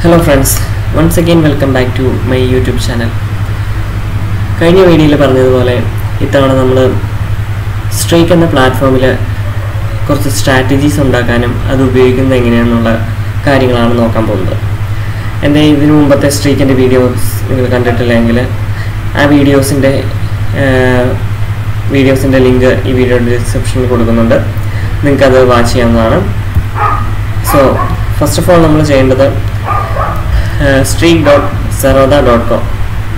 hello friends once again welcome back to my YouTube channel കഴിഞ്ഞ വീഡിയോയിൽ പറഞ്ഞതുപോലെ ഇത്തവണ നമ്മൾ സ്ട്രൈക്ക് എന്ന പ്ലാറ്റ്ഫോമിൽ കുറച്ച് സ്ട്രാറ്റജീസ് ഉണ്ടാക്കാനും അത് ഉപയോഗിക്കുന്നത് എങ്ങനെയാണെന്നുള്ള കാര്യങ്ങളാണ് നോക്കാൻ പോകുന്നത് എൻ്റെ ഇതിനു മുമ്പത്തെ സ്ട്രീക്കിൻ്റെ വീഡിയോസ് നിങ്ങൾ കണ്ടിട്ടില്ലെങ്കിൽ ആ വീഡിയോസിൻ്റെ വീഡിയോസിൻ്റെ ലിങ്ക് ഈ വീഡിയോയുടെ ഡിസ്ക്രിപ്ഷനിൽ കൊടുക്കുന്നുണ്ട് നിങ്ങൾക്കത് വാച്ച് ചെയ്യാവുന്നതാണ് സോ ഫസ്റ്റ് ഓഫ് ഓൾ നമ്മൾ ചെയ്യേണ്ടത് streak dot Zerodha dot com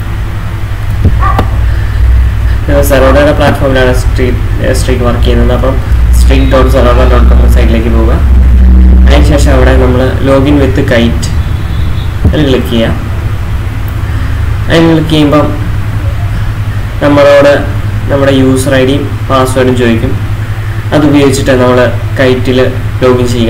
സെറോദയുടെ പ്ലാറ്റ്ഫോമിലാണ് സ്ട്രീറ്റ് സ്ട്രീക്ക് വർക്ക് ചെയ്യുന്നത് അപ്പം streak dot Zerodha dot com സൈറ്റിലേക്ക് പോവുക അതിനുശേഷം അവിടെ നമ്മൾ ലോഗിൻ വിത്ത് കൈറ്റ് അതിൽ ക്ലിക്ക് ചെയ്യുക അതിൽ ക്ലിക്ക് ചെയ്യുമ്പം നമ്മളോട് നമ്മുടെ യൂസർ ഐ ഡിയും പാസ്വേഡും ചോദിക്കും അത് ഉപയോഗിച്ചിട്ട് നമ്മൾ കൈറ്റിൽ ലോഗിൻ ചെയ്യുക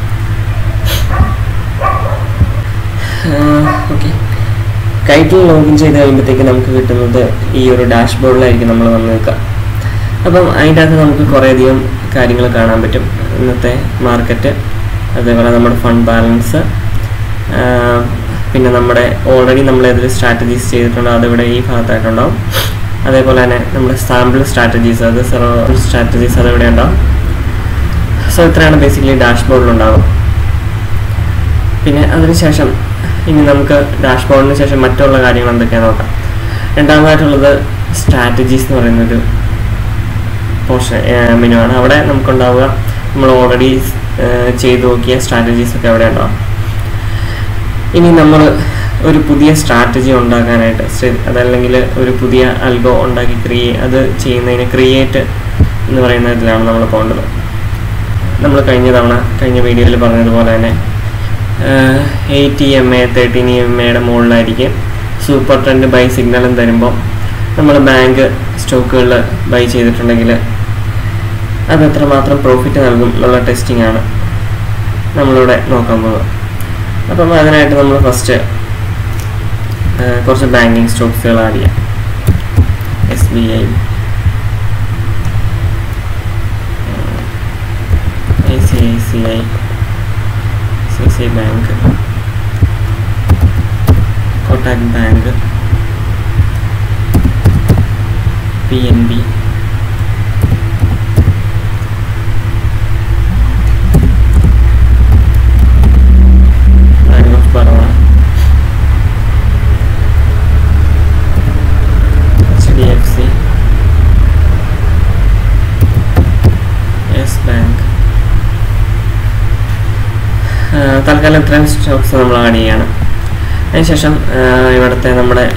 ഓക്കെ കൈറ്റിൽ ലോഗിൻ ചെയ്ത് കഴിയുമ്പോഴത്തേക്ക് നമുക്ക് കിട്ടുന്നത് ഈ ഒരു ഡാഷ്ബോർഡിലായിരിക്കും നമ്മൾ വന്ന് നിൽക്കുക അപ്പം അതിൻ്റെ അകത്ത് നമുക്ക് കുറേയധികം കാര്യങ്ങൾ കാണാൻ പറ്റും ഇന്നത്തെ മാർക്കറ്റ് അതേപോലെ നമ്മുടെ ഫണ്ട് ബാലൻസ് പിന്നെ നമ്മുടെ ഓൾറെഡി നമ്മൾ ഏതൊരു സ്ട്രാറ്റജീസ് ചെയ്തിട്ടുണ്ടോ അതിവിടെ ഈ ഭാഗത്തായിട്ടുണ്ടാവും അതേപോലെ തന്നെ നമ്മുടെ സാമ്പിൾ സ്ട്രാറ്റജീസ് അത് സെറോ സ്ട്രാറ്റജീസ് അതിവിടെ ഉണ്ടാവും സോ ഇത്രയാണ് ബേസിക്കലി ഡാഷ്ബോർഡിലുണ്ടാവും പിന്നെ അതിനുശേഷം ഇനി നമുക്ക് ഡാഷ്ബോർഡിന് ശേഷം മറ്റുള്ള കാര്യങ്ങൾ എന്തൊക്കെയാണെന്ന് നോക്കാം രണ്ടാമതായിട്ടുള്ളത് സ്ട്രാറ്റജീസ് എന്ന് പറയുന്നൊരു പോർഷൻ മെനു ആണ് അവിടെ നമുക്കുണ്ടാവുക നമ്മൾ ഓൾറെഡി ചെയ്തു നോക്കിയ സ്ട്രാറ്റജീസ് ഒക്കെ അവിടെ ഉണ്ടാവും ഇനി നമ്മൾ ഒരു പുതിയ സ്ട്രാറ്റജി ഉണ്ടാക്കാനായിട്ട് അതല്ലെങ്കിൽ ഒരു പുതിയ അൽഗോ ഉണ്ടാക്കി ക്രിയേ അത് ചെയ്യുന്നതിന് ക്രിയേറ്റ് എന്ന് പറയുന്ന ഇതിലാണ് നമ്മൾ പോകേണ്ടത് നമ്മൾ കഴിഞ്ഞ തവണ കഴിഞ്ഞ വീഡിയോയിൽ പറഞ്ഞതുപോലെ തന്നെ eight M A thirteen M എയുടെ മുകളിലായിരിക്കും സൂപ്പർ ട്രെൻഡ് ബൈ സിഗ്നലും തരുമ്പോൾ നമ്മൾ ബാങ്ക് സ്റ്റോക്കുകളിൽ ബൈ ചെയ്തിട്ടുണ്ടെങ്കിൽ അത് എത്രമാത്രം പ്രോഫിറ്റ് നൽകും എന്നുള്ള ടെസ്റ്റിംഗ് ആണ് നമ്മളിവിടെ നോക്കാൻ പോകുന്നത് അപ്പം അതിനായിട്ട് നമ്മൾ ഫസ്റ്റ് കുറച്ച് ബാങ്കിങ് സ്റ്റോക്സുകൾ ആഡ് ചെയ്യാം S B I I C I C I C C bank Kotak bank P N B bank of Baroda H D F C yes bank തൽക്കാലം ഇത്രയും സ്റ്റോക്സ് നമ്മൾ ആഡ് ചെയ്യണം അതിനുശേഷം ഇവിടുത്തെ നമ്മുടെ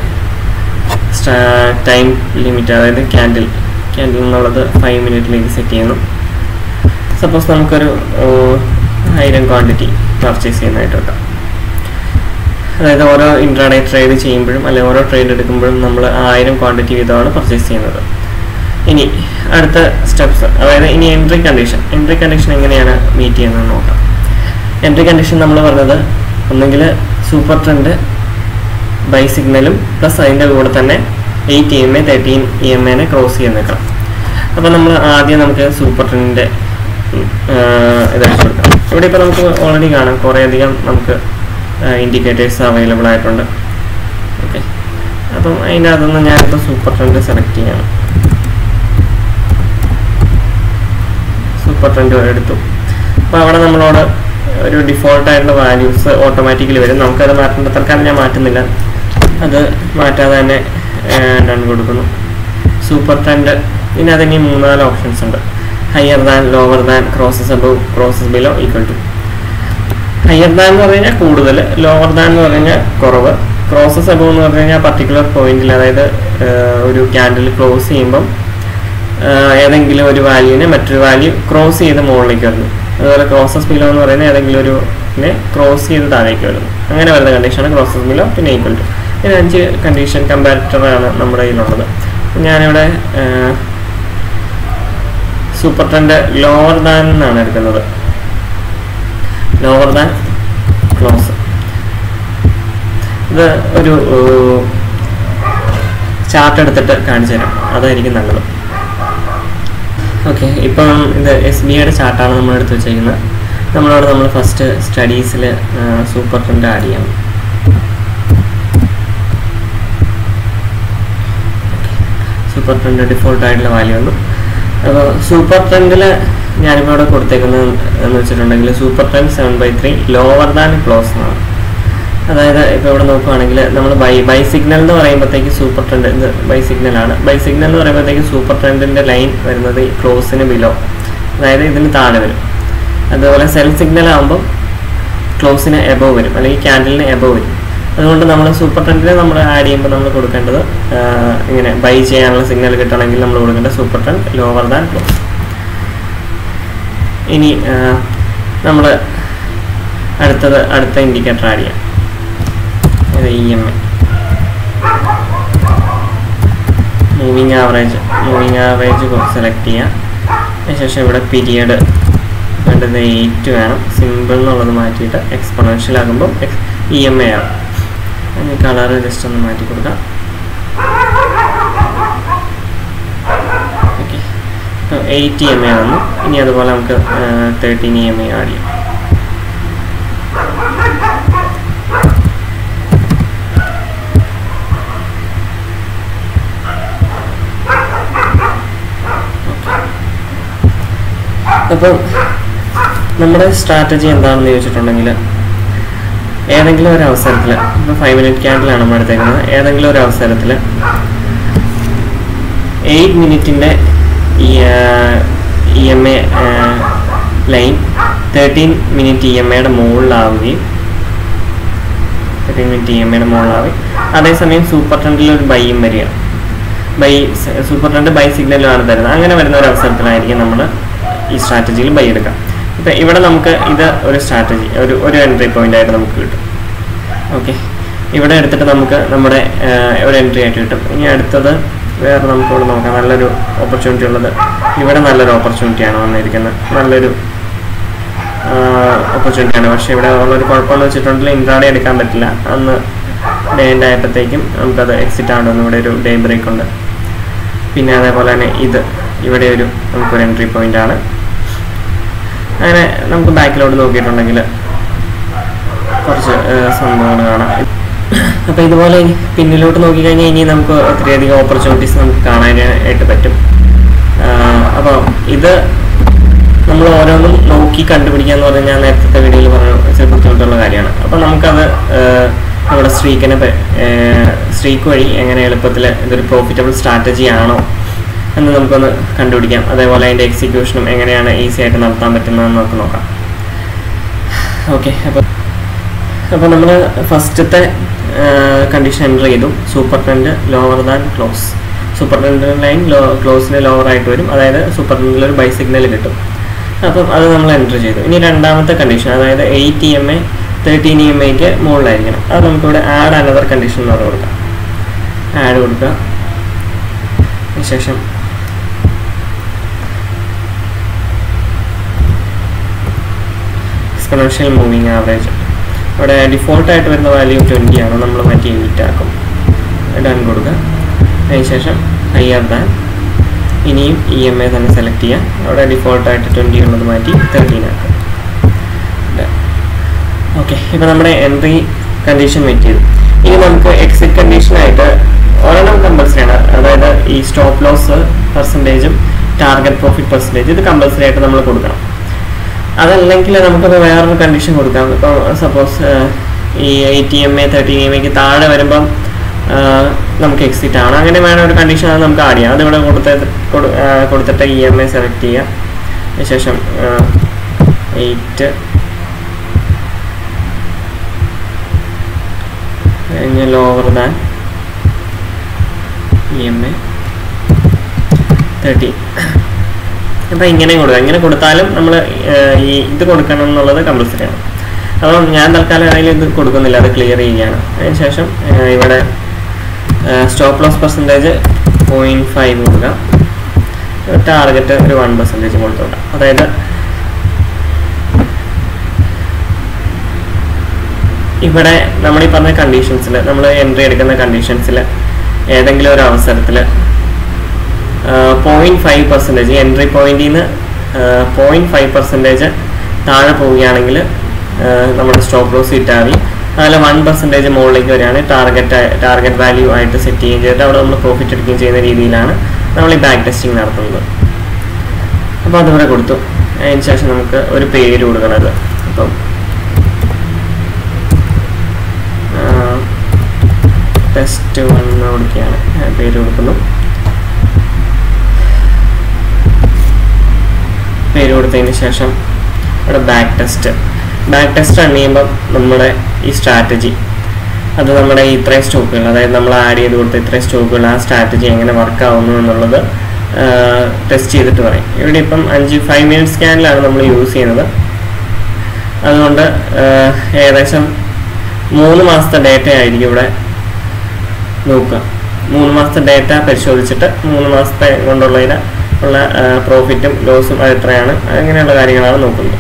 ടൈം ലിമിറ്റ് അതായത് ക്യാൻഡിൽ ക്യാൻഡിൽ എന്നുള്ളത് ഫൈവ് മിനിറ്റിലേക്ക് സെറ്റ് ചെയ്യുന്നു സപ്പോസ് നമുക്കൊരു ആയിരം ക്വാണ്ടിറ്റി പർച്ചേസ് ചെയ്യുന്നതായിട്ട് വെക്കാം അതായത് ഓരോ ഇൻട്രാഡേ ട്രേഡ് ചെയ്യുമ്പോഴും അല്ലെങ്കിൽ ഓരോ ട്രേഡ് എടുക്കുമ്പോഴും നമ്മൾ ആയിരം ക്വാണ്ടിറ്റി വീതമാണ് പർച്ചേസ് ചെയ്യുന്നത് ഇനി അടുത്ത സ്റ്റെപ്സ് അതായത് ഇനി എൻട്രി കണ്ടീഷൻ എൻട്രി കണ്ടീഷൻ എങ്ങനെയാണ് മീറ്റ് ചെയ്യുന്നത് നോക്കാം എൻട്രി കണ്ടീഷൻ നമ്മൾ പറഞ്ഞത് ഒന്നെങ്കിൽ സൂപ്പർ ട്രെൻഡ് ബൈ സിഗ്നലും പ്ലസ് അതിൻ്റെ കൂടെ തന്നെ eight E M A thirteen E M എനെ ക്രോസ് ചെയ്ത് നിൽക്കണം അപ്പോൾ നമ്മൾ ആദ്യം നമുക്ക് സൂപ്പർ ട്രെൻഡിൻ്റെ ഇതടിച്ചു കൊടുക്കാം ഇവിടെ ഇപ്പോൾ നമുക്ക് ഓൾറെഡി കാണാം കുറേയധികം നമുക്ക് ഇൻഡിക്കേറ്റേഴ്സ് അവൈലബിൾ ആയിട്ടുണ്ട് ഓക്കെ അപ്പം അതിൻ്റെ അകത്തുനിന്ന് ഞാനിപ്പോൾ സൂപ്പർ ട്രെൻഡ് സെലക്ട് ചെയ്യണം സൂപ്പർ ട്രെൻഡ് എടുത്തു അപ്പോൾ അവിടെ നമ്മളോട് ഒരു ഡിഫോൾട്ട് ആയിട്ടുള്ള വാല്യൂസ് ഓട്ടോമാറ്റിക്കലി വരും നമുക്കത് മാറ്റേണ്ട തൽക്കാലം ഞാൻ മാറ്റുന്നില്ല അത് മാറ്റാതെ തന്നെ ഡൺ കൊടുക്കുന്നു സൂപ്പർ ട്രെൻഡ് പിന്നെ അതിന് മൂന്നാല് ഓപ്ഷൻസ് ഉണ്ട് higher than lower than crosses above crosses below equal to higher than എന്ന് പറഞ്ഞു കഴിഞ്ഞാൽ കൂടുതൽ ലോവർ ദാൻ എന്ന് പറഞ്ഞു കഴിഞ്ഞാൽ കുറവ് ക്രോസസ് അബവ് എന്ന് പറഞ്ഞു കഴിഞ്ഞാൽ പർട്ടിക്കുലർ പോയിന്റിൽ അതായത് ഒരു ക്യാൻഡിൽ ക്ലോസ് ചെയ്യുമ്പം ഏതെങ്കിലും ഒരു വാല്യൂവിനെ മറ്റൊരു വാല്യൂ ക്രോസ് ചെയ്ത് മുകളിലേക്ക് വരുന്നു അതുപോലെ ക്രോസസ് ബിലോ എന്ന് പറയുന്നത് ഏതെങ്കിലും ഒരു ക്രോസ് ചെയ്ത് താഴേക്ക് വരുന്നു അങ്ങനെ വരുന്ന കണ്ടീഷനാണ് ക്രോസസ് ബിലോ പിന്നെ ഈക്വൽ ടു പിന്നെ അഞ്ച് കണ്ടീഷൻ കമ്പാരിറ്ററാണ് നമ്മുടെ കയ്യിലുള്ളത് ഞാനിവിടെ സൂപ്പർ ട്രെൻഡ് ലോവർ ദാൻ എന്നാണ് എടുക്കുന്നത് ലോവർ ദാൻ ക്ലോസ് ഇത് ഒരു ചാർട്ട് എടുത്തിട്ട് കാണിച്ചു തരാം അതായിരിക്കും നല്ലത് ഓക്കെ ഇപ്പം ഇത് എസ് ബി ഐയുടെ ചാർട്ടാണ് നമ്മൾ എടുത്ത് വെച്ചേക്കുന്നത് നമ്മളവിടെ നമ്മൾ ഫസ്റ്റ് സ്റ്റഡീസിൽ സൂപ്പർ ട്രെൻഡ് ആഡ് ചെയ്യണം സൂപ്പർ ട്രെൻഡ് ഡിഫോൾട്ട് ആയിട്ടുള്ള വാല്യൂ വന്നു അപ്പോൾ സൂപ്പർ ട്രെൻഡിൽ ഞാനിപ്പോൾ ഇവിടെ കൊടുത്തേക്കുന്നത് എന്ന് വെച്ചിട്ടുണ്ടെങ്കിൽ super trend seven by three lower than close എന്നാണ് അതായത് ഇപ്പോൾ ഇവിടെ നോക്കുവാണെങ്കിൽ നമ്മൾ ബൈ ബൈ സിഗ്നൽ എന്ന് പറയുമ്പോഴത്തേക്ക് സൂപ്പർ ട്രെൻഡ് ഇത് ബൈ സിഗ്നലാണ് ബൈ സിഗ്നൽ എന്ന് പറയുമ്പോഴത്തേക്ക് സൂപ്പർ ട്രെൻഡിൻ്റെ ലൈൻ വരുന്നത് ഈ ക്ലോസിന് ബിലോ അതായത് ഇതിന് താഴെ വരും അതുപോലെ സെൽ സിഗ്നൽ ആകുമ്പോൾ ക്ലോസിന് എബോവ് വരും അല്ലെങ്കിൽ ക്യാൻഡലിന് എബോവ് വരും അതുകൊണ്ട് നമ്മൾ സൂപ്പർ ട്രെൻഡിൽ നമ്മൾ ആഡ് ചെയ്യുമ്പോൾ നമ്മൾ കൊടുക്കേണ്ടത് ആഹ്, ഇങ്ങനെ ബൈ ചെയ്യാനുള്ള സിഗ്നൽ കിട്ടണമെങ്കിൽ നമ്മൾ കൊടുക്കേണ്ടത് super trend lower than close ഇനി നമ്മൾ അടുത്തത് അടുത്ത ഇൻഡിക്കേറ്റർ ആഡ് ചെയ്യാം ഇത് E M A moving average moving average select ചെയ്യാം അതിനുശേഷം ഇവിടെ പീരിയഡ് വേണ്ടത് എയ്റ്റ് വേണം സിമ്പിൾ എന്നുള്ളത് മാറ്റിയിട്ട് എക്സ്പൊണൻഷ്യൽ ആകുമ്പോൾ ഇ എം എ ആവും അതിന് കളർ ജസ്റ്റ് ഒന്ന് മാറ്റി കൊടുക്കാം ഓക്കെ ഇപ്പോൾ എയ്റ്റ് ഇ എം എ വന്നു ഇനി അതുപോലെ നമുക്ക് thirteen E M A add ചെയ്യാം അപ്പം നമ്മുടെ സ്ട്രാറ്റജി എന്താണെന്ന് ചോദിച്ചിട്ടുണ്ടെങ്കിൽ ഏതെങ്കിലും ഒരു അവസരത്തിൽ ഇപ്പോൾ ഫൈവ് മിനിറ്റ് ക്യാൻഡിലാണ് നമ്മൾ എടുത്തേക്കുന്നത് ഏതെങ്കിലും ഒരു അവസരത്തിൽ എയ്റ്റ് മിനിറ്റിൻ്റെ E M A line thirteen minute E M എയുടെ മുകളിലാവുകയും തേർട്ടീൻ മിനിറ്റ് ഇ എം എയുടെ മുകളിലാവുകയും അതേസമയം സൂപ്പർ ട്രെൻഡിൽ ഒരു ബൈയും വരിക ബൈ സൂപ്പർ ട്രെൻഡ് ബൈ സിഗ്നലുമാണ് തരുന്നത് അങ്ങനെ വരുന്ന ഒരു അവസരത്തിലായിരിക്കും നമ്മൾ ഈ സ്ട്രാറ്റജിയിൽ ബൈ എടുക്കാം ഇപ്പം ഇവിടെ നമുക്ക് ഇത് ഒരു സ്ട്രാറ്റജി ഒരു ഒരു എൻട്രി പോയിന്റ് ആയിട്ട് നമുക്ക് കിട്ടും ഓക്കെ ഇവിടെ എടുത്തിട്ട് നമുക്ക് നമ്മുടെ ആഹ്, ഒരു എൻട്രി ആയിട്ട് കിട്ടും ഇനി അടുത്തത് വേറെ നമുക്ക് ഇവിടെ നോക്കാം നല്ലൊരു ഓപ്പർച്യൂണിറ്റി ഉള്ളത് ഇവിടെ നല്ലൊരു ഓപ്പർച്യൂണിറ്റിയാണ് വന്നിരിക്കുന്നത് നല്ലൊരു ഓപ്പർച്യൂണിറ്റിയാണ് പക്ഷേ ഇവിടെ ഉള്ളൊരു കുഴപ്പമെന്ന് വെച്ചിട്ടുണ്ടെങ്കിൽ ഇൻട്രാഡേ എടുക്കാൻ പറ്റില്ല അന്ന് ഡേ എൻഡ് ആയപ്പോഴത്തേക്കും നമുക്കത് എക്സിറ്റ് ആവണമെന്ന് ഇവിടെ ഒരു ഡേ ബ്രേക്ക് ഉണ്ട് പിന്നെ അതേപോലെ തന്നെ ഇത് ഇവിടെ ഒരു നമുക്കൊരു എൻട്രി പോയിന്റ് ആണ് അങ്ങനെ നമുക്ക് ബാക്കിലോട്ട് നോക്കിയിട്ടുണ്ടെങ്കിൽ കുറച്ച് സംഭവങ്ങൾ കാണാം അപ്പോൾ ഇതുപോലെ ഇനി പിന്നിലോട്ട് നോക്കിക്കഴിഞ്ഞാൽ ഇനി നമുക്ക് ഒത്തിരിയധികം ഓപ്പർച്യൂണിറ്റീസ് നമുക്ക് കാണാനായിട്ട് പറ്റും അപ്പോൾ ഇത് നമ്മൾ ഓരോന്നും നോക്കി കണ്ടുപിടിക്കുക എന്ന് പറഞ്ഞാൽ ഞാൻ നേരത്തെ വീഡിയോയിൽ പറഞ്ഞ ഇച്ചിരി ബുദ്ധിമുട്ടുള്ള കാര്യമാണ് അപ്പോൾ നമുക്കത് ആഹ്, നമ്മുടെ സ്ട്രീക്കിനെ സ്ട്രീക്ക് വഴി എങ്ങനെ എളുപ്പത്തിൽ ഇതൊരു പ്രോഫിറ്റബിൾ സ്ട്രാറ്റജി ആണോ എന്ന് നമുക്കൊന്ന് കണ്ടുപിടിക്കാം അതേപോലെ അതിൻ്റെ എക്സിക്യൂഷനും എങ്ങനെയാണ് ഈസി ആയിട്ട് നടത്താൻ പറ്റുന്നതെന്ന് നമുക്ക് നോക്കാം ഓക്കെ അപ്പോൾ അപ്പോൾ നമ്മൾ ഫസ്റ്റത്തെ കണ്ടീഷൻ എൻ്റർ ചെയ്തു super trend lower than close super trend line low ക്ലോസിന് ലോവർ ആയിട്ട് വരും അതായത് സൂപ്പർ ട്രെൻഡിൽ ഒരു ബൈ സിഗ്നൽ കിട്ടും അപ്പം അത് നമ്മൾ എൻ്റർ ചെയ്തു ഇനി രണ്ടാമത്തെ കണ്ടീഷൻ അതായത് eight E M A thirteen E M ഐക്ക് മുകളിലായിരിക്കണം അത് നമുക്കിവിടെ ആഡ് അനദർ കണ്ടീഷൻ എന്ന് പറഞ്ഞ് കൊടുക്കാം ആഡ് കൊടുക്കുക അതിനുശേഷം എക്സ്പൊണൻഷ്യൽ മൂവിങ് ആവറേജ് ഇവിടെ ഡിഫോൾട്ടായിട്ട് വരുന്ന വാല്യൂ ട്വൻറ്റി ആണ് നമ്മൾ മാറ്റി എയ്റ്റ് ആക്കും ഡൺ കൊടുക്കുക അതിനുശേഷം ഹയർ ദാൻ ഇനിയും ഇ എം എ തന്നെ സെലക്ട് ചെയ്യാം അവിടെ ഡിഫോൾട്ടായിട്ട് ട്വൻറ്റി ഉള്ളത് മാറ്റി തേർട്ടീൻ ആക്കും ഓക്കെ ഇപ്പോൾ നമ്മുടെ എൻട്രി കണ്ടീഷൻ വെയിറ്റ് ചെയ്തു ഇനി നമുക്ക് എക്സിറ്റ് കണ്ടീഷനായിട്ട് ഒരെണ്ണം കമ്പൽസറി ആണ് അതായത് ഈ സ്റ്റോപ്പ് ലോസ് പെർസെൻറ്റേജും ടാർഗറ്റ് പ്രോഫിറ്റ് പെർസെൻറ്റേജ് ഇത് കമ്പൽസറി ആയിട്ട് നമ്മൾ കൊടുക്കണം അതല്ലെങ്കിൽ നമുക്കിപ്പോൾ വേറൊരു കണ്ടീഷൻ കൊടുക്കാം ഇപ്പോൾ സപ്പോസ് ഈ eight M A thirty M എക്ക് താഴെ വരുമ്പം ആ, നമുക്ക് എക്സിറ്റ് ആണ് അങ്ങനെ വേണം ഒരു കണ്ടീഷൻ അത് നമുക്ക് ആഡ് ചെയ്യാം അതിവിടെ കൊടുത്ത കൊടു- ആ, കൊടുത്തിട്ട് ഇ എം എ സെലക്ട് ചെയ്യാം അതിനുശേഷം എയ്റ്റ് കഴിഞ്ഞ് lower than E M A thirty അപ്പോൾ ഇങ്ങനെ കൊടുക്കാം ഇങ്ങനെ കൊടുത്താലും നമ്മൾ ഈ ഇത് കൊടുക്കണം എന്നുള്ളത് കമ്പൽസറി ആണ് അപ്പം ഞാൻ തൽക്കാലം അതിൽ ഇത് കൊടുക്കുന്നില്ല അത് ക്ലിയർ ചെയ്യുകയാണ് അതിനുശേഷം ആ, ഇവിടെ stop loss percentage point five കൊടുക്കാം ടാർഗറ്റ് ഒരു വൺ പെർസെൻറ്റേജ് കൊടുത്തോട്ടാം അതായത് ഇവിടെ നമ്മൾ ഈ പറഞ്ഞ കണ്ടീഷൻസിൽ നമ്മൾ എൻട്രി എടുക്കുന്ന കണ്ടീഷൻസിൽ ഏതെങ്കിലും ഒരു അവസരത്തിൽ പോയിൻറ്റ് ഫൈവ് പെർസെൻറ്റേജ് എൻട്രി പോയിന്റിൽ നിന്ന് പോയിൻറ്റ് ഫൈവ് പെർസെൻറ്റേജ് താഴെ പോവുകയാണെങ്കിൽ നമ്മുടെ സ്റ്റോപ്പ് ലോസ് ഹിറ്റാവി അതിൽ വൺ പെർസെൻറ്റേജ് മുകളിലേക്ക് വരികയാണ് ടാർഗറ്റ് ടാർഗറ്റ് വാല്യൂ ആയിട്ട് സെറ്റ് ചെയ്യുകയും ചെയ്തിട്ട് അവിടെ നമ്മൾ പ്രോഫിറ്റ് എടുക്കുകയും ചെയ്യുന്ന രീതിയിലാണ് നമ്മൾ ഈ ബാക്ക് ടെസ്റ്റിംഗ് നടത്തുന്നത് അപ്പോൾ അതിവിടെ കൊടുത്തു അതിന് ശേഷം നമുക്ക് ഒരു പേര് കൊടുക്കണത് അപ്പം ടെസ്റ്റ് വന്ന് കൊടുക്കുകയാണ് ആ, പേര് കൊടുക്കുന്നു പേര് കൊടുത്തതിന് ശേഷം ഇവിടെ back test back test run ചെയ്യുമ്പം നമ്മുടെ ഈ സ്ട്രാറ്റജി അത് നമ്മുടെ ഈ ഇത്രയും സ്റ്റോക്കുകൾ അതായത് നമ്മൾ ആഡ് ചെയ്ത് കൊടുത്ത ഇത്രയും സ്റ്റോക്കുകൾ ആ സ്ട്രാറ്റജി എങ്ങനെ വർക്ക് ആവുന്നു എന്നുള്ളത് ടെസ്റ്റ് ചെയ്തിട്ട് പറയും ഇവിടെ ഇപ്പം അഞ്ച് ഫൈവ് മിനിറ്റ് സ്കാനിലാണ് നമ്മൾ യൂസ് ചെയ്യുന്നത് അതുകൊണ്ട് ആഹ്, ഏകദേശം മൂന്ന് മാസത്തെ ഡേറ്റ ആയിരിക്കും ഇവിടെ നോക്കുക മൂന്ന് മാസത്തെ ഡേറ്റ പരിശോധിച്ചിട്ട് മൂന്ന് മാസത്തെ കൊണ്ടുള്ളതിന് ഉള്ള പ്രോഫിറ്റും ലോസും അത് എത്രയാണ് അങ്ങനെയുള്ള കാര്യങ്ങളാണ് നോക്കുന്നത്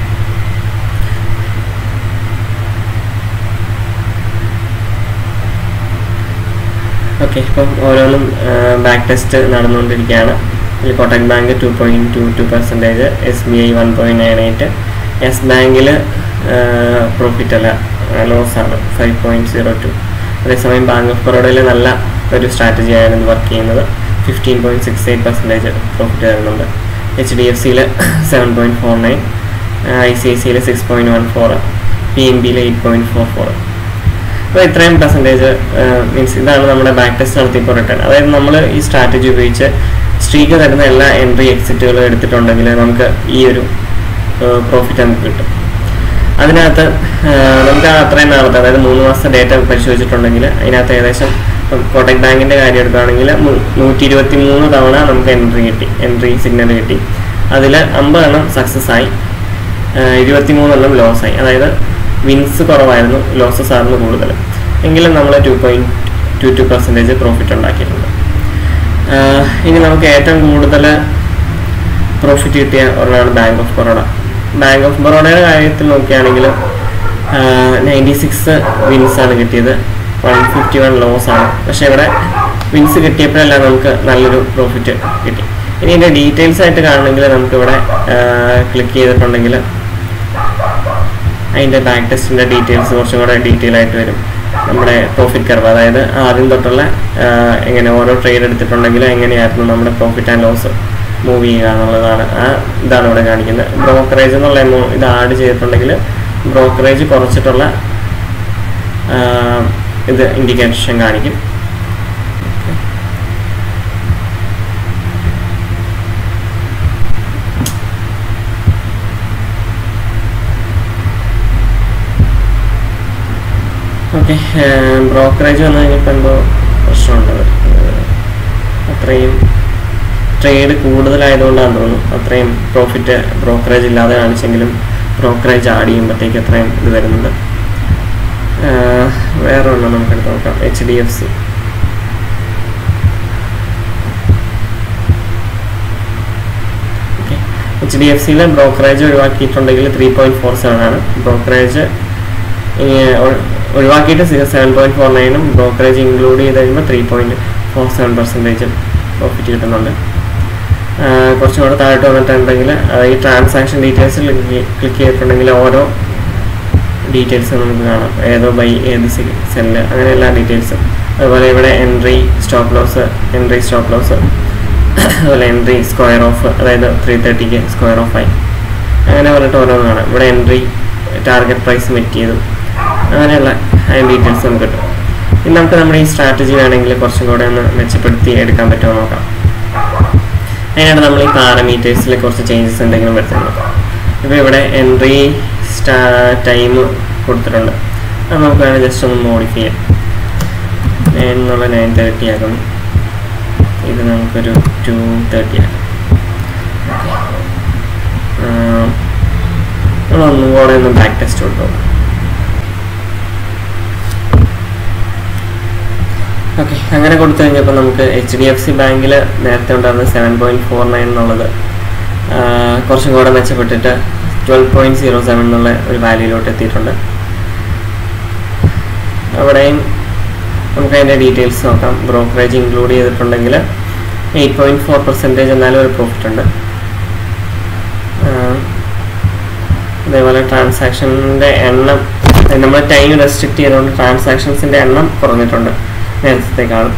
ഓക്കെ ഇപ്പം ഓരോന്നും ബാക്ക് ടെസ്റ്റ് നടന്നുകൊണ്ടിരിക്കുകയാണ് ഇതിൽ Kotak bank two point two two percentage S B I one point nine eight Yes ബാങ്കിൽ പ്രോഫിറ്റ് അല്ല ലോസ് ആണ് ഫൈവ് പോയിൻറ്റ് സീറോ ടു അതേസമയം ബാങ്ക് ഓഫ് ബറോഡയിൽ നല്ല ഒരു സ്ട്രാറ്റജിയാണ് ഇത് വർക്ക് ചെയ്യുന്നത് fifteen point six eight percentage profit തരുന്നുണ്ട് എച്ച് ഡി എഫ് സിയിൽ seven point four nine I C I സിയിൽ six point one four P M ബിയിൽ എയ്റ്റ് പോയിൻറ്റ് ഫോർ ഫോർ അപ്പോൾ ഇത്രയും പെർസെൻറ്റേജ് മീൻസ് ഇതാണ് നമ്മുടെ ബാക്ക് ടെസ്റ്റ് നടത്തിയപ്പോൾ റിട്ടേൺ അതായത് നമ്മൾ ഈ സ്ട്രാറ്റജി ഉപയോഗിച്ച് സ്ട്രീക്ക് തരുന്ന എല്ലാ എൻട്രി എക്സിറ്റുകളും എടുത്തിട്ടുണ്ടെങ്കിൽ നമുക്ക് ഈ ഒരു പ്രോഫിറ്റ് നമുക്ക് കിട്ടും അതിനകത്ത് ആ, നമുക്ക് ആ അത്രയും നാളത്തെ അതായത് മൂന്ന് മാസത്തെ ഡേറ്റ പരിശോധിച്ചിട്ടുണ്ടെങ്കിൽ അതിനകത്ത് ഏകദേശം ഇപ്പം കോട്ടക് ബാങ്കിൻ്റെ കാര്യം എടുക്കുകയാണെങ്കിൽ നൂറ്റി ഇരുപത്തി മൂന്ന് തവണ നമുക്ക് എൻട്രി കിട്ടി എൻട്രി സിഗ്നൽ കിട്ടി അതിൽ അമ്പതെണ്ണം സക്സസ് ആയി ഇരുപത്തി മൂന്നെണ്ണം ലോസ് ആയി അതായത് വിൻസ് കുറവായിരുന്നു ലോസസ് ആയിരുന്നു കൂടുതൽ എങ്കിലും നമ്മൾ two point two two percentage profit ഉണ്ടാക്കിയിട്ടുണ്ട് ആഹ് ഇനി നമുക്ക് ഏറ്റവും കൂടുതൽ പ്രോഫിറ്റ് കിട്ടിയ ഒരെണ്ണമാണ് bank of Baroda bank of ബറോഡയുടെ കാര്യത്തിൽ നോക്കുകയാണെങ്കിൽ നയൻറ്റി സിക്സ് വിൻസ് ആണ് കിട്ടിയത് വൺ ഫിഫ്റ്റി വൺ ലോസ് ആണ് പക്ഷേ ഇവിടെ വിൻസ് കിട്ടിയപ്പോഴെല്ലാം നമുക്ക് നല്ലൊരു പ്രോഫിറ്റ് കിട്ടി ഇനി ഇതിൻ്റെ ഡീറ്റെയിൽസ് ആയിട്ട് കാണണമെങ്കിൽ നമുക്കിവിടെ ക്ലിക്ക് ചെയ്തിട്ടുണ്ടെങ്കിൽ അതിൻ്റെ ബാക്ക് ടെസ്റ്റിൻ്റെ ഡീറ്റെയിൽസ് കുറച്ചും കൂടെ ഡീറ്റെയിൽ ആയിട്ട് വരും നമ്മുടെ പ്രോഫിറ്റ് കർവ് അതായത് ആദ്യം തൊട്ടുള്ള ആ, എങ്ങനെ ഓരോ ട്രേഡ് എടുത്തിട്ടുണ്ടെങ്കിലും എങ്ങനെയായിരുന്നു നമ്മുടെ പ്രോഫിറ്റ് ആൻഡ് ലോസ് മൂവ് ചെയ്യുക എന്നുള്ളതാണ് ആ ഇതാണ് ഇവിടെ കാണിക്കുന്നത് ബ്രോക്കറേജ് എന്നുള്ള എമൗ ഇത് ആഡ് ചെയ്തിട്ടുണ്ടെങ്കിൽ ബ്രോക്കറേജ് കുറച്ചിട്ടുള്ള ആ, ഇത് ഇൻഡിക്കേഷൻ കാണിക്കും ഓക്കെ ബ്രോക്കറേജ് വന്നു കഴിഞ്ഞപ്പോൾ എന്തോ പ്രശ്നമുണ്ടത് അത്രയും ട്രേഡ് കൂടുതലായതുകൊണ്ടാണെന്ന് തോന്നുന്നു അത്രയും പ്രോഫിറ്റ് ബ്രോക്കറേജ് ഇല്ലാതെ കാണിച്ചെങ്കിലും ബ്രോക്കറേജ് ആഡ് ചെയ്യുമ്പോഴത്തേക്ക് അത്രയും ഇത് വരുന്നുണ്ട് ആഹ് വേറെ ഒന്നും നമുക്ക് എടുത്ത് നോക്കാം H D F C H D F സിയിലെ ബ്രോക്കറേജ് ഒഴിവാക്കിയിട്ടുണ്ടെങ്കിൽ ത്രീ പോയിൻറ്റ് ഫോർ സെവൻ ആണ് ബ്രോക്കറേജ് ഒഴിവാക്കിയിട്ട് സെവൻ പോയിൻറ്റ് ഫോർ നയനും ബ്രോക്കറേജ് ഇൻക്ലൂഡ് ചെയ്ത് കഴിയുമ്പോൾ three point four seven percentage profit കിട്ടുന്നുണ്ട് ആഹ് കുറച്ചും കൂടെ താഴോട്ട് വന്നിട്ടുണ്ടെങ്കിൽ അത് ഈ ട്രാൻസാക്ഷൻ ഡീറ്റെയിൽസ് ക്ലിക്ക് ചെയ്തിട്ടുണ്ടെങ്കിൽ ഓരോ ഡീറ്റെയിൽസ് നമുക്ക് കാണാം ഏതോ ബൈ ഏത് സെല്ല് അങ്ങനെ എല്ലാ ഡീറ്റെയിൽസും അതുപോലെ ഇവിടെ entry stop loss entry stop loss അതുപോലെ എൻട്രി സ്ക്വയർ ഓഫ് അതായത് ത്രീ തേർട്ടിക്ക് സ്ക്വയർ ഓഫ് ആയി അങ്ങനെ പറഞ്ഞിട്ട് ഓരോന്ന് കാണാം ഇവിടെ എൻട്രി ടാർഗറ്റ് പ്രൈസ് മെറ്റ് ചെയ്തു അങ്ങനെയുള്ള അതിൻ്റെ ഡീറ്റെയിൽസ് നമുക്ക് കിട്ടും ഇനി നമുക്ക് നമ്മുടെ ഈ സ്ട്രാറ്റജി വേണമെങ്കിൽ കുറച്ചും കൂടെ ഒന്ന് മെച്ചപ്പെടുത്തി എടുക്കാൻ പറ്റുമോ നോക്കാം അതിനാണ് നമ്മൾ ഈ പാരമീറ്റേഴ്സിൽ കുറച്ച് ചേഞ്ചസ് എന്തെങ്കിലും വരുത്താൻ നോക്കാം ഇപ്പോൾ ഇവിടെ എൻട്രി സ്റ്റാ ടൈം കൊടുത്തിട്ടുണ്ട് അത് നമുക്ക് വേണമെങ്കിൽ ജസ്റ്റ് ഒന്ന് മോഡിഫൈ ചെയ്യാം നയൻ എന്നുള്ള നയൻ തേർട്ടി ആക്കും ഇത് നമുക്കൊരു ടു തേർട്ടി ആക്കാം നമ്മൾ ഒന്നും കൂടെ ഒന്ന് ബാക്ക് ടെസ്റ്റ് കൊടുത്തു ഓക്കെ അങ്ങനെ കൊടുത്തു കഴിഞ്ഞപ്പോൾ നമുക്ക് എച്ച് ഡി എഫ് സി ബാങ്കിൽ നേരത്തെ ഉണ്ടായിരുന്ന സെവൻ പോയിൻറ്റ് ഫോർ നയൻ എന്നുള്ളത് ആ, കുറച്ചും കൂടെ മെച്ചപ്പെട്ടിട്ട് ട്വൽവ് പോയിൻറ്റ് സീറോ സെവൻ എന്നുള്ള ഒരു വാല്യൂയിലോട്ട് എത്തിയിട്ടുണ്ട് അവിടെയും നമുക്ക് അതിൻ്റെ ഡീറ്റെയിൽസ് നോക്കാം ബ്രോക്കറേജ് ഇൻക്ലൂഡ് ചെയ്തിട്ടുണ്ടെങ്കിൽ എയ്റ്റ് പോയിൻറ്റ് ഫോർ പെർസെൻറ്റേജ് എന്നാലും ഒരു പ്രോഫിറ്റ് ഉണ്ട് ആ, അതേപോലെ ട്രാൻസാക്ഷൻ്റെ എണ്ണം നമ്മൾ ടൈം റെസ്ട്രിക്ട് ചെയ്തുകൊണ്ട് ട്രാൻസാക്ഷൻസിൻ്റെ എണ്ണം കുറഞ്ഞിട്ടുണ്ട് നേരത്തേക്കാളും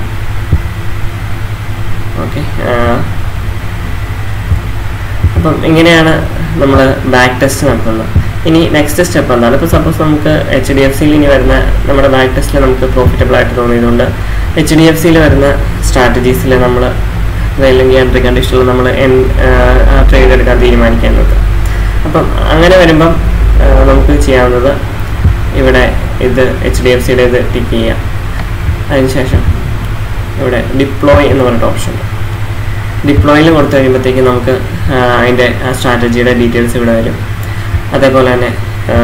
ഓക്കെ അപ്പം ഇങ്ങനെയാണ് നമ്മൾ ബാക്ക് ടെസ്റ്റ് നടത്തുന്നത് ഇനി നെക്സ്റ്റ് സ്റ്റെപ്പ് എന്താണ് ഇപ്പോൾ സപ്പോസ് നമുക്ക് എച്ച് ഡി എഫ് സിയിൽ ഇനി വരുന്ന നമ്മുടെ ബാക്ക് ടെസ്റ്റിൽ നമുക്ക് പ്രോഫിറ്റബിൾ ആയിട്ട് തോന്നിയതുകൊണ്ട് എച്ച് ഡി എഫ് സിയിൽ വരുന്ന സ്ട്രാറ്റജീസിൽ നമ്മൾ അല്ലെങ്കിൽ എൻട്രി കണ്ടീഷനിൽ നമ്മൾ ട്രേഡ് എടുക്കാൻ തീരുമാനിക്കാൻ നോക്കുക അപ്പം അങ്ങനെ വരുമ്പം ആ, നമുക്ക് ചെയ്യാവുന്നത് ഇവിടെ ഇത് എച്ച് ഡി എഫ് സിയുടെ ഇത് ടിക്ക് ചെയ്യുക അതിനുശേഷം ഇവിടെ ഡിപ്ലോയ് എന്ന് പറഞ്ഞിട്ട് ഓപ്ഷൻ ഉണ്ട് ഡിപ്ലോയിൽ കൊടുത്തു കഴിയുമ്പോഴത്തേക്ക് നമുക്ക് ആ, അതിൻ്റെ ആ സ്ട്രാറ്റജിയുടെ ഡീറ്റെയിൽസ് ഇവിടെ വരും അതേപോലെ തന്നെ ആ,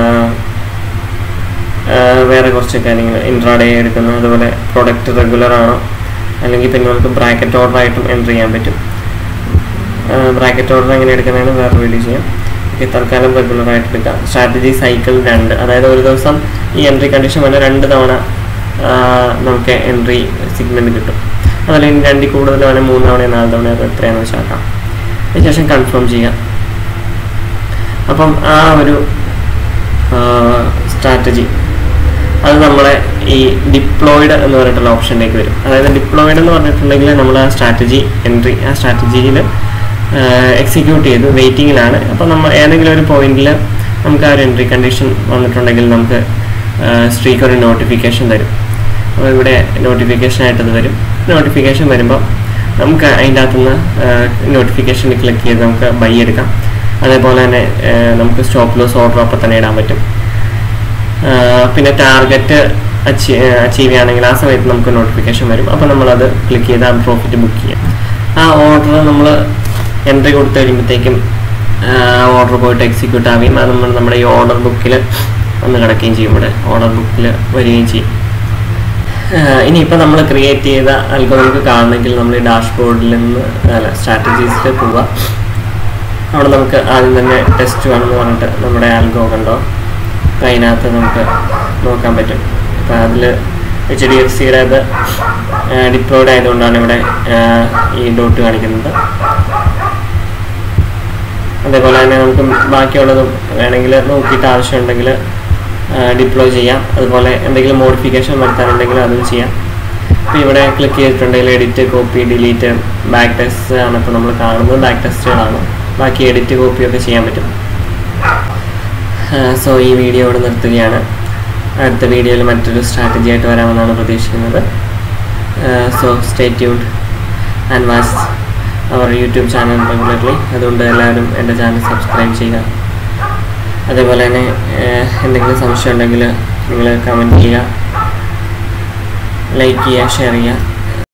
ആ, വേറെ കുറച്ച് കാര്യങ്ങൾ ഇൻട്രാഡേ എടുക്കുന്നത് അതുപോലെ പ്രൊഡക്റ്റ് റെഗുലർ ആണോ അല്ലെങ്കിൽ പിന്നെ നമുക്ക് ബ്രാക്കറ്റ് ഓർഡർ ആയിട്ടും എൻ്റർ ചെയ്യാൻ പറ്റും ബ്രാക്കറ്റ് ഓർഡർ എങ്ങനെ എടുക്കുന്നതെന്ന് വേറെ വീഡിയോ ചെയ്യാം ഓക്കെ തൽക്കാലം റെഗുലർ ആയിട്ട് എടുക്കാം സ്ട്രാറ്റജി സൈക്കിൾ രണ്ട് അതായത് ഒരു ദിവസം ഈ എൻട്രി കണ്ടീഷൻ വല്ല രണ്ട് തവണ ആ, നമുക്ക് എൻട്രി സിഗ്മെൻറ്റ് കിട്ടും അതുപോലെ ഇനി രണ്ടിൽ കൂടുതൽ വേണേൽ മൂന്ന് തവണ നാല് തവണ അത് എത്രയാണെന്ന് വെച്ചാൽ ആക്കാം അതിനുശേഷം കൺഫേം ചെയ്യാം അപ്പം ആ ഒരു സ്ട്രാറ്റജി അത് നമ്മളെ ഈ ഡിപ്ലോയിഡ് എന്ന് പറഞ്ഞിട്ടുള്ള ഓപ്ഷനിലേക്ക് വരും അതായത് ഡിപ്ലോയിഡ് എന്ന് പറഞ്ഞിട്ടുണ്ടെങ്കിൽ നമ്മൾ ആ സ്ട്രാറ്റജി എൻട്രി ആ സ്ട്രാറ്റജിയിൽ എക്സിക്യൂട്ട് ചെയ്തു വെയിറ്റിങ്ങിലാണ് അപ്പോൾ നമ്മൾ ഏതെങ്കിലും ഒരു പോയിന്റിൽ നമുക്ക് ആ ഒരു എൻട്രി കണ്ടീഷൻ വന്നിട്ടുണ്ടെങ്കിൽ നമുക്ക് സ്ട്രീക്ക് ഒരു നോട്ടിഫിക്കേഷൻ തരും അപ്പോൾ ഇവിടെ നോട്ടിഫിക്കേഷൻ ആയിട്ടത് വരും നോട്ടിഫിക്കേഷൻ വരുമ്പോൾ നമുക്ക് അതിൻ്റെ അകത്തുനിന്ന് നോട്ടിഫിക്കേഷൻ ക്ലിക്ക് ചെയ്ത് നമുക്ക് ബൈ എടുക്കാം അതേപോലെ തന്നെ ആ, നമുക്ക് സ്റ്റോപ്പ് ലോസ് ഓർഡർ അപ്പം തന്നെ ഇടാൻ പറ്റും ആ, പിന്നെ ടാർഗറ്റ് അച്ചീവ് ചെയ്യുകയാണെങ്കിൽ ആ സമയത്ത് നമുക്ക് നോട്ടിഫിക്കേഷൻ വരും അപ്പോൾ നമ്മളത് ക്ലിക്ക് ചെയ്ത് ആ പ്രോഫിറ്റ് ബുക്ക് ചെയ്യാം ആ ഓർഡർ നമ്മൾ എൻട്രി കൊടുത്തു കഴിയുമ്പോഴത്തേക്കും ഓർഡർ പോയിട്ട് എക്സിക്യൂട്ട് ആവുകയും അത് നമ്മൾ നമ്മുടെ ഈ ഓർഡർ ബുക്കിൽ വന്ന് കിടക്കുകയും ചെയ്യും ഇവിടെ ഓർഡർ ബുക്കിൽ വരികയും ചെയ്യും ആഹ് ഇനിയിപ്പോൾ നമ്മൾ ക്രിയേറ്റ് ചെയ്ത അൽഗോറിതം കാണണമെങ്കിൽ നമ്മൾ ഈ ഡാഷ്ബോർഡിൽ നിന്ന് അല്ല സ്ട്രാറ്റജീസിൽ പോവുക അവിടെ നമുക്ക് ആദ്യം തന്നെ ടെസ്റ്റ് വേണമെന്ന് പറഞ്ഞിട്ട് നമ്മുടെ ആൽഗോ കണ്ടോ അപ്പോൾ അതിനകത്ത് നമുക്ക് നോക്കാൻ പറ്റും അപ്പോൾ അതിൽ എച്ച് ഡി എഫ് സിയുടെ അത് ഡിപ്ലോയ്ഡ് ആയതുകൊണ്ടാണ് ഇവിടെ ആഹ് ഈ ഡോട്ട് കാണിക്കുന്നത് അതേപോലെ തന്നെ നമുക്ക് ബാക്കിയുള്ളതും വേണമെങ്കിൽ നോക്കിയിട്ട് ആവശ്യമുണ്ടെങ്കിൽ ഡിപ്ലോയ് ചെയ്യാം അതുപോലെ എന്തെങ്കിലും മോഡിഫിക്കേഷൻ വരുത്താനുണ്ടെങ്കിൽ അതും ചെയ്യാം ഇപ്പോൾ ഇവിടെ ക്ലിക്ക് ചെയ്തിട്ടുണ്ടെങ്കിൽ edit copy delete back test ആണ് ഇപ്പോൾ നമ്മൾ കാണുന്നത് ബാക്ക് ടെസ്റ്റുകളാണ് ബാക്കി എഡിറ്റ് കോപ്പി ഒക്കെ ചെയ്യാൻ പറ്റും സോ ഈ വീഡിയോ ഇവിടെ നിർത്തുകയാണ് അടുത്ത വീഡിയോയിൽ മറ്റൊരു സ്ട്രാറ്റജി ആയിട്ട് വരാമെന്നാണ് പ്രതീക്ഷിക്കുന്നത് so stay tuned and watch our YouTube channel regularly അതുകൊണ്ട് എല്ലാവരും എൻ്റെ ചാനൽ സബ്സ്ക്രൈബ് ചെയ്യുക അതേപോലെ തന്നെ ഏഹ്, എന്തെങ്കിലും സംശയം ഉണ്ടെങ്കിൽ നിങ്ങൾ കമൻറ്റ് ചെയ്യുക ലൈക്ക് ചെയ്യുക ഷെയർ ചെയ്യുക